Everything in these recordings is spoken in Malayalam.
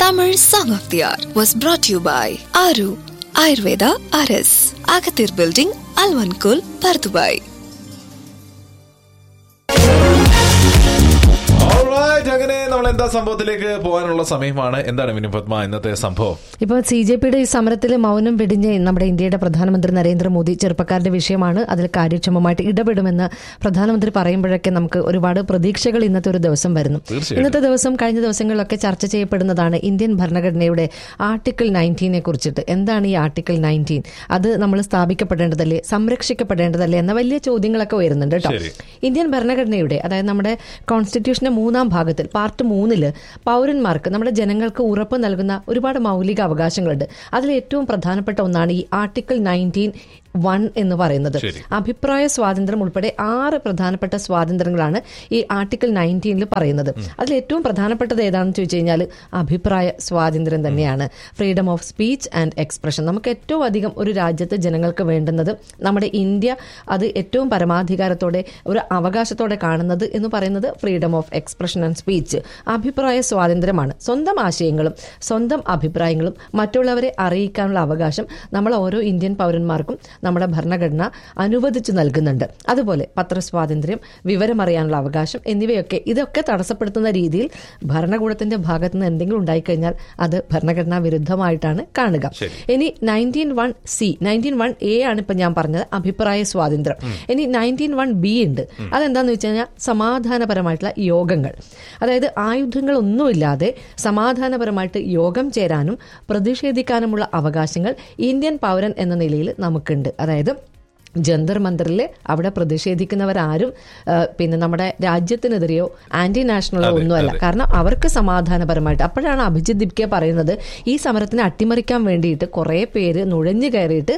Tamil Song of the Hour was brought to you by Aru Ayurveda RS, Agathir Building, Alvankul, Pardubai. Alright, അങ്ങനെ നമ്മൾ എന്താ സംഭവത്തിലേക്ക് പോകാനുള്ള സമയമാണ് എന്താണ് വിനു പത്മ ഇന്നത്തെ സംഭവം ഇപ്പോൾ സി ജെ പിയുടെ ഈ സമരത്തിൽ മൗനം വെടിഞ്ഞ് നമ്മുടെ ഇന്ത്യയുടെ പ്രധാനമന്ത്രി നരേന്ദ്രമോദി ചെറുപ്പക്കാരുടെ വിഷയമാണ് അതിൽ കാര്യക്ഷമമായിട്ട് ഇടപെടുമെന്ന് പ്രധാനമന്ത്രി പറയുമ്പോഴൊക്കെ നമുക്ക് ഒരുപാട് പ്രതീക്ഷകൾ ഇന്നത്തെ ഒരു ദിവസം വരുന്നു തീർച്ചയായിട്ടും. ഇന്നത്തെ ദിവസം കഴിഞ്ഞ ദിവസങ്ങളിലൊക്കെ ചർച്ച ചെയ്യപ്പെടുന്നതാണ് ഇന്ത്യൻ ഭരണഘടനയുടെ ആർട്ടിക്കിൾ നയൻറ്റീനെ കുറിച്ചിട്ട് എന്താണ് ഈ ആർട്ടിക്കിൾ നയൻറ്റീൻ അത് നമ്മൾ സ്ഥാപിക്കപ്പെടേണ്ടതല്ലേ സംരക്ഷിക്കപ്പെടേണ്ടതല്ലേ എന്ന വലിയ ചോദ്യങ്ങളൊക്കെ ഉയരുന്നുണ്ട് കേട്ടോ ശരി. ഇന്ത്യൻ ഭരണഘടനയുടെ അതായത് നമ്മുടെ കോൺസ്റ്റിറ്റ്യൂഷന്റെ മൂന്നാം ഭാഗത്തിൽ പാർട്ട് മൂന്നില് പൗരന്മാർക്ക് നമ്മുടെ ജനങ്ങൾക്ക് ഉറപ്പ് നൽകുന്ന ഒരുപാട് മൗലിക അവകാശങ്ങളുണ്ട് അതിൽ ഏറ്റവും പ്രധാനപ്പെട്ട ഒന്നാണ് ഈ ആർട്ടിക്കിൾ നയൻറ്റീൻ വൺ എന്ന് പറയുന്നത് ശരി. അഭിപ്രായ സ്വാതന്ത്ര്യം ഉൾപ്പെടെ ആറ് പ്രധാനപ്പെട്ട സ്വാതന്ത്ര്യങ്ങളാണ് ഈ ആർട്ടിക്കിൾ നയൻറ്റീനിൽ പറയുന്നത് അതിൽ ഏറ്റവും പ്രധാനപ്പെട്ടത് ഏതാണെന്ന് ചോദിച്ചു കഴിഞ്ഞാൽ അഭിപ്രായ സ്വാതന്ത്ര്യം തന്നെയാണ് freedom of speech and expression നമുക്ക് ഏറ്റവും അധികം ഒരു രാജ്യത്ത് ജനങ്ങൾക്ക് വേണ്ടുന്നത് നമ്മുടെ ഇന്ത്യ അത് ഏറ്റവും പരമാധികാരത്തോടെ ഒരു അവകാശത്തോടെ കാണുന്നത് എന്ന് പറയുന്നത് freedom of expression and speech അഭിപ്രായ സ്വാതന്ത്ര്യമാണ് സ്വന്തം ആശയങ്ങളും സ്വന്തം അഭിപ്രായങ്ങളും മറ്റുള്ളവരെ അറിയിക്കാനുള്ള അവകാശം നമ്മൾ ഓരോ ഇന്ത്യൻ പൗരന്മാർക്കും നമ്മുടെ ഭരണഘടന അനുവദിച്ചു നൽകുന്നുണ്ട് അതുപോലെ പത്രസ്വാതന്ത്ര്യം വിവരമറിയാനുള്ള അവകാശം എന്നിവയൊക്കെ ഇതൊക്കെ തടസ്സപ്പെടുത്തുന്ന രീതിയിൽ ഭരണകൂടത്തിന്റെ ഭാഗത്ത് നിന്ന് എന്തെങ്കിലും ഉണ്ടായിക്കഴിഞ്ഞാൽ അത് ഭരണഘടനാ വിരുദ്ധമായിട്ടാണ് കാണുക ശരി. ഇനി nineteen one C nineteen one A ആണ് ഇപ്പൊ ഞാൻ പറഞ്ഞത് അഭിപ്രായ സ്വാതന്ത്ര്യം ഇനി നയൻറ്റീൻ വൺ ബി ഉണ്ട് അതെന്താന്ന് വെച്ച് കഴിഞ്ഞാൽ സമാധാനപരമായിട്ടുള്ള യോഗങ്ങൾ അതായത് ആയുധങ്ങളൊന്നുമില്ലാതെ സമാധാനപരമായിട്ട് യോഗം ചേരാനും പ്രതിഷേധിക്കാനുമുള്ള അവകാശങ്ങൾ ഇന്ത്യൻ പൗരൻ എന്ന നിലയിൽ നമുക്കുണ്ട് അതായത് ജന്തർ മന്ദിറിൽ അവിടെ പ്രതിഷേധിക്കുന്നവരാരും ആ, പിന്നെ നമ്മുടെ രാജ്യത്തിനെതിരെയോ ആന്റി നാഷണലോ അതെ, ഒന്നുമല്ല അതെ. കാരണം അവർക്ക് സമാധാനപരമായിട്ട് അപ്പോഴാണ് അഭിജിത് ദിപ്കെ പറയുന്നത് ഈ സമരത്തിനെ അട്ടിമറിക്കാൻ വേണ്ടിയിട്ട് കുറേ പേര് നുഴഞ്ഞു കയറിയിട്ട്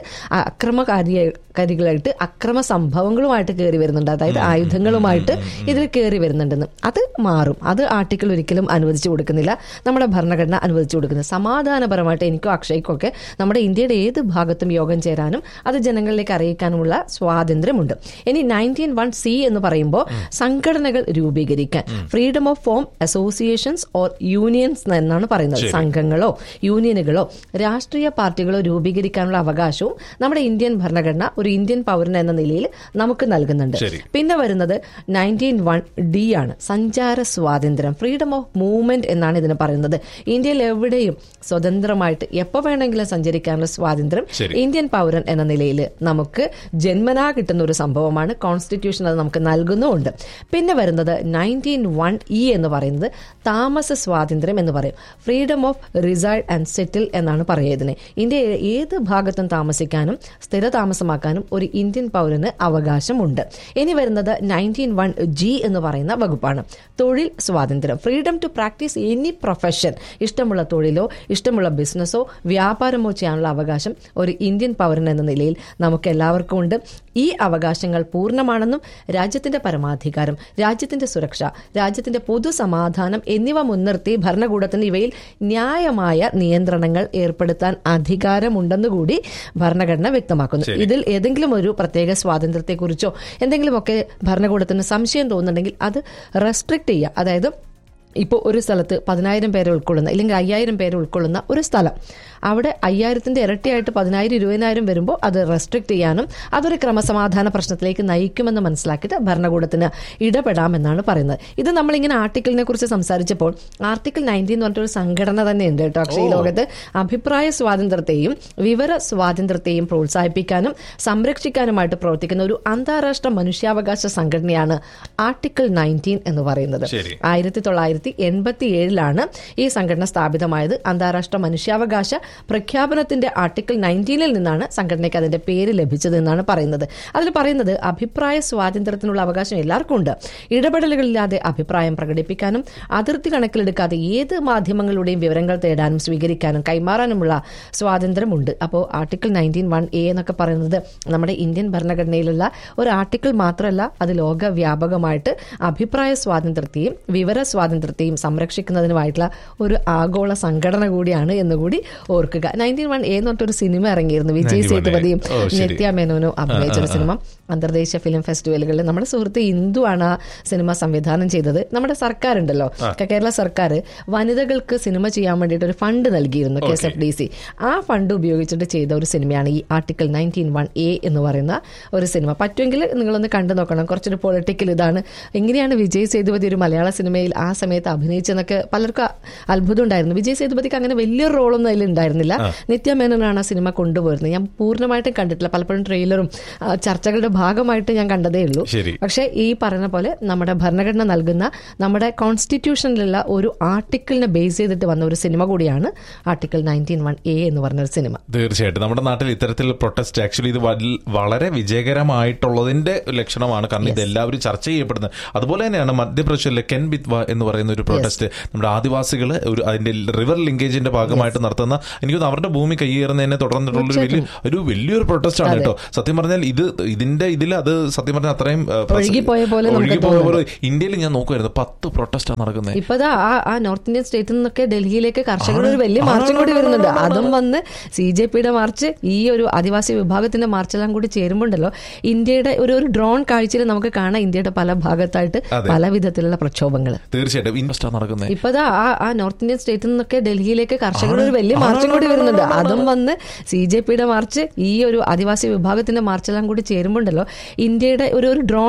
അക്രമകാരികളായിട്ട് അക്രമ സംഭവങ്ങളുമായിട്ട് കയറി വരുന്നുണ്ട് അതായത് ആയുധങ്ങളുമായിട്ട് ഇതിൽ കയറി വരുന്നുണ്ടെന്ന് അത് മാറും അത് ആർട്ടിക്കിൾ ഒരിക്കലും അനുവദിച്ചു കൊടുക്കുന്നില്ല നമ്മുടെ ഭരണഘടന അനുവദിച്ചു കൊടുക്കുന്നത് സമാധാനപരമായിട്ട് എനിക്കോ അക്ഷയ്ക്കോ ഒക്കെ നമ്മുടെ ഇന്ത്യയുടെ ഏത് ഭാഗത്തും യോഗം ചേരാനും അത് ജനങ്ങളിലേക്ക് അറിയിക്കാനുമുള്ള സ്വാതന്ത്ര്യമുണ്ട് ഇനി നയൻറ്റീൻ വൺ സി എന്ന് പറയുമ്പോൾ സംഘടനകൾ രൂപീകരിക്കാൻ freedom of form associations or unions എന്നാണ് പറയുന്നത് ശരി. സംഘങ്ങളോ യൂണിയനുകളോ രാഷ്ട്രീയ പാർട്ടികളോ രൂപീകരിക്കാനുള്ള അവകാശവും നമ്മുടെ ഇന്ത്യൻ ഭരണഘടന ഒരു ഇന്ത്യൻ പൗരൻ എന്ന നിലയിൽ നമുക്ക് നൽകുന്നുണ്ട് ശരി. പിന്നെ വരുന്നത് നയൻറ്റീൻ വൺ ഡി ആണ് സഞ്ചാര സ്വാതന്ത്ര്യം ഫ്രീഡം ഓഫ് മൂവ്മെന്റ് എന്നാണ് ഇതിന് പറയുന്നത് ഇന്ത്യയിൽ എവിടെയും സ്വതന്ത്രമായിട്ട് എപ്പോൾ വേണമെങ്കിലും സഞ്ചരിക്കാനുള്ള സ്വാതന്ത്ര്യം ശരി. ഇന്ത്യൻ പൗരൻ എന്ന നിലയിൽ നമുക്ക് ജന്മനാ കിട്ടുന്ന ഒരു സംഭവമാണ് കോൺസ്റ്റിറ്റ്യൂഷൻ അത് നമുക്ക് നൽകുന്നുമുണ്ട് പിന്നെ വരുന്നത് നയൻറ്റീൻ വൺ ഇ എന്ന് പറയുന്നത് താമസ സ്വാതന്ത്ര്യം എന്ന് പറയും freedom of reside and settle എന്നാണ് പറയുക ഇതിനെ ഇന്ത്യയിലെ ഏത് ഭാഗത്തും താമസിക്കാനും സ്ഥിര താമസമാക്കാനും ഒരു ഇന്ത്യൻ പൗരന് അവകാശമുണ്ട് ഇനി വരുന്നത് നയൻറ്റീൻ വൺ ജി എന്ന് പറയുന്ന വകുപ്പാണ് തൊഴിൽ സ്വാതന്ത്ര്യം freedom to practise any profession ഇഷ്ടമുള്ള തൊഴിലോ ഇഷ്ടമുള്ള ബിസിനസ്സോ വ്യാപാരമോ ചെയ്യാനുള്ള അവകാശം ഒരു ഇന്ത്യൻ പൗരൻ എന്ന നിലയിൽ നമുക്ക് എല്ലാവർക്കും ഉണ്ട് ഈ അവകാശങ്ങൾ പൂർണ്ണമാണെന്നും രാജ്യത്തിന്റെ പരമാധികാരം രാജ്യത്തിന്റെ സുരക്ഷ രാജ്യത്തിന്റെ പൊതുസമാധാനം എന്നിവ മുൻനിർത്തി ഭരണകൂടത്തിന് ഇവയിൽ ന്യായമായ നിയന്ത്രണങ്ങൾ ഏർപ്പെടുത്താൻ അധികാരമുണ്ടെന്നുകൂടി ഭരണഘടന വ്യക്തമാക്കുന്നു ശരി. ഇതിൽ ഏതെങ്കിലും ഒരു പ്രത്യേക സ്വാതന്ത്ര്യത്തെക്കുറിച്ചോ എന്തെങ്കിലുമൊക്കെ ഭരണകൂടത്തിന് സംശയം തോന്നുന്നുണ്ടെങ്കിൽ അത് റെസ്ട്രിക്ട് ചെയ്യുക അതായത് ഇപ്പോൾ ഒരു സ്ഥലത്ത് പതിനായിരം പേരെ ഉൾക്കൊള്ളുന്ന അല്ലെങ്കിൽ അയ്യായിരം പേരെ ഉൾക്കൊള്ളുന്ന ഒരു സ്ഥലം അവിടെ അയ്യായിരത്തിന്റെ ഇരട്ടിയായിട്ട് പതിനായിരം ഇരുപതിനായിരം വരുമ്പോൾ അത് റെസ്ട്രിക്ട് ചെയ്യാനും അതൊരു ക്രമസമാധാന പ്രശ്നത്തിലേക്ക് നയിക്കുമെന്ന് മനസ്സിലാക്കിയിട്ട് ഭരണകൂടത്തിന് ഇടപെടാമെന്നാണ് പറയുന്നത് ഇത് നമ്മളിങ്ങനെ ആർട്ടിക്കിളിനെ കുറിച്ച് സംസാരിച്ചപ്പോൾ ആർട്ടിക്കിൾ നയൻറ്റീൻ എന്ന് പറഞ്ഞിട്ടൊരു സംഘടന തന്നെ ഉണ്ട് കേട്ടോ അക്ഷയ ലോകത്ത് അഭിപ്രായ സ്വാതന്ത്ര്യത്തെയും വിവര സ്വാതന്ത്ര്യത്തെയും പ്രോത്സാഹിപ്പിക്കാനും സംരക്ഷിക്കാനുമായിട്ട് പ്രവർത്തിക്കുന്ന ഒരു അന്താരാഷ്ട്ര മനുഷ്യാവകാശ സംഘടനയാണ് ആർട്ടിക്കിൾ നയൻറ്റീൻ എന്ന് പറയുന്നത് ശരി. ആയിരത്തി തൊള്ളായിരത്തി എൺപത്തി ഏഴിലാണ് ഈ സംഘടന സ്ഥാപിതമായത് അന്താരാഷ്ട്ര മനുഷ്യാവകാശ പ്രഖ്യാപനത്തിന്റെ ആർട്ടിക്കിൾ നയൻറ്റീനിൽ നിന്നാണ് സംഘടനയ്ക്ക് അതിന്റെ പേര് ലഭിച്ചത് എന്നാണ് പറയുന്നത് അതിൽ പറയുന്നത് അഭിപ്രായ സ്വാതന്ത്ര്യത്തിനുള്ള അവകാശം എല്ലാവർക്കും ഉണ്ട് ഇടപെടലുകളില്ലാതെ അഭിപ്രായം പ്രകടിപ്പിക്കാനും അതിർത്തി കണക്കിലെടുക്കാതെ ഏത് മാധ്യമങ്ങളുടെയും വിവരങ്ങൾ തേടാനും സ്വീകരിക്കാനും കൈമാറാനുമുള്ള സ്വാതന്ത്ര്യമുണ്ട് അപ്പോൾ ആർട്ടിക്കിൾ നയൻറ്റീൻ വൺ എ എന്നൊക്കെ പറയുന്നത് നമ്മുടെ ഇന്ത്യൻ ഭരണഘടനയിലുള്ള ഒരു ആർട്ടിക്കിൾ മാത്രമല്ല അത് ലോകവ്യാപകമായിട്ട് അഭിപ്രായ സ്വാതന്ത്ര്യത്തെയും വിവര സ്വാതന്ത്ര്യത്തെയും സ്വാതന്ത്ര്യത്തെയും സംരക്ഷിക്കുന്നതിനുമായിട്ടുള്ള ഒരു ആഗോള സംഘടന കൂടിയാണ് എന്ന് കൂടി ഓർക്കുക നയൻറ്റീൻ വൺ എ എന്ന് പറഞ്ഞിട്ടൊരു സിനിമ ഇറങ്ങിയിരുന്നു വിജയ് 91A. സേതുപതിയും ഓ, ശരി. നിത്യ മേനോനും അഭിനയിച്ചൊരു സിനിമ അന്തർദേശീയ ഫിലിം ഫെസ്റ്റിവലുകളിൽ നമ്മുടെ സുഹൃത്ത് ഇന്ദു ആണ് ആ സിനിമ സംവിധാനം ചെയ്തത് നമ്മുടെ സർക്കാർ ഉണ്ടല്ലോ കേരള സർക്കാർ വനിതകൾക്ക് സിനിമ ചെയ്യാൻ വേണ്ടിയിട്ട് ഒരു ഫണ്ട് നൽകിയിരുന്നു K S F D C ആ ഫണ്ട് ഉപയോഗിച്ചിട്ട് ചെയ്ത ഒരു സിനിമയാണ് ഈ ആർട്ടിക്കിൾ നയൻറ്റീൻ വൺ എ എന്ന് പറയുന്ന ഒരു സിനിമ പറ്റുമെങ്കിൽ നിങ്ങളൊന്ന് കണ്ടു നോക്കണം കുറച്ചൊരു പൊളിറ്റിക്കൽ ഇതാണ് എങ്ങനെയാണ് വിജയ് സേതുപതി ഒരു മലയാള സിനിമയിൽ ആ സമയത്ത് അഭിനയിച്ചെന്നൊക്കെ പലർക്കും അത്ഭുതം ഉണ്ടായിരുന്നു വിജയ് സേതുപതിക്ക് അങ്ങനെ വലിയൊരു റോളൊന്നും അതിൽ ഉണ്ടായിരുന്നില്ല നിത്യ മേനോനാണ് ആ സിനിമ കൊണ്ടുപോയിരുന്നത് ഞാൻ പൂർണ്ണമായിട്ടും കണ്ടിട്ടില്ല പലപ്പോഴും ട്രെയിലറും ആ, ചർച്ചകളുടെ ഭാഗമായിട്ട് ഞാൻ കണ്ടതേ ഉള്ളൂ ശരി. പക്ഷേ ഈ പറഞ്ഞ പോലെ നമ്മുടെ ഭരണഘടന നൽകുന്ന നമ്മുടെ കോൺസ്റ്റിറ്റ്യൂഷനിലുള്ള ഒരു ആർട്ടിക്കിളിനെ ബേസ് ചെയ്തിട്ട് വന്ന ഒരു സിനിമ കൂടിയാണ് ആർട്ടിക്കിൾ നയൻറ്റീൻ വൺ എ എന്ന് പറഞ്ഞ ഒരു സിനിമ തീർച്ചയായിട്ടും നമ്മുടെ നാട്ടിൽ ഇത്തരത്തിൽ പ്രൊട്ടസ്റ്റ് ആക്ച്വലി ഇത് വൽ- വളരെ വിജയകരമായിട്ടുള്ളതിന്റെ ലക്ഷണമാണ് കാരണം ഇത് എല്ലാവരും ചർച്ച ചെയ്യപ്പെടുന്നത് അതുപോലെ തന്നെയാണ് മധ്യപ്രദേശിലെ കെൻ ബിത്വ എന്ന് പറയുന്ന ഒരു പ്രൊട്ടസ്റ്റ് നമ്മുടെ ആദിവാസികൾ ഒരു അതിന്റെ റിവർ ലിങ്കേജിന്റെ ഭാഗമായിട്ട് നടത്തുന്ന എനിക്ക് തോന്നുന്നു അവരുടെ ഭൂമി കയ്യേറുന്നതിനെ തുടർന്നിട്ടുള്ള ഒരു വലിയ ഒരു വലിയൊരു പ്രൊട്ടസ്റ്റ് ആണ് കേട്ടോ സത്യം പറഞ്ഞാൽ ഇത് ഇതിന്റെ ഇതിൽ അത് സത്യം പറഞ്ഞാൽ അത്രയും ഏഹ്, പ്രസ- ഒഴുകിപ്പോയ പോലെ നമുക്ക് ഒഴുകിപ്പോയ പോലെ ഇന്ത്യയിൽ ഞാൻ നോക്കുമായിരുന്നു പത്ത് പ്രൊട്ടസ്റ്റാണ് നടക്കുന്നത് ഇപ്പതാ ആ ആ നോർത്ത് ഇന്ത്യൻ സ്റ്റേറ്റിൽ നിന്നൊക്കെ ഡൽഹിയിലേക്ക് കർഷകരുടെ ഒരു വലിയ മാർച്ചും കൂടി വരുന്നുണ്ട് അതും വന്ന് സി ജെ പിയുടെ മാർച്ച് ഈ ഒരു ആദിവാസി വിഭാഗത്തിന്റെ മാർച്ചെല്ലാം കൂടി ചേരുമ്പോണ്ടല്ലോ ഇന്ത്യയുടെ ഒരു ഒരു ഡ്രോൺ കാഴ്ചയിൽ നമുക്ക് കാണാം ഇന്ത്യയുടെ പല ഭാഗത്തായിട്ട് അതെ. പല വിധത്തിലുള്ള പ്രക്ഷോഭങ്ങൾ തീർച്ചയായിട്ടും ഇൻവെസ്റ്റാണ് നടക്കുന്നത് ഇപ്പതാ ആ ആ നോർത്ത് ഇന്ത്യൻ സ്റ്റേറ്റിൽ നിന്നൊക്കെ ഡൽഹിയിലേക്ക് കർഷകരുടെ ഒരു വലിയ മാർച്ചും കൂടി വരുന്നുണ്ട് അതും വന്ന് സി ജെ പിയുടെ മാർച്ച് ഈ ഒരു ആദിവാസി വിഭാഗത്തിന്റെ മാർച്ചെല്ലാം കൂടി ചേരുമ്പോണ്ടല്ലോ ഇന്ത്യയുടെ ഒരു ഒരു ഡ്രോൺ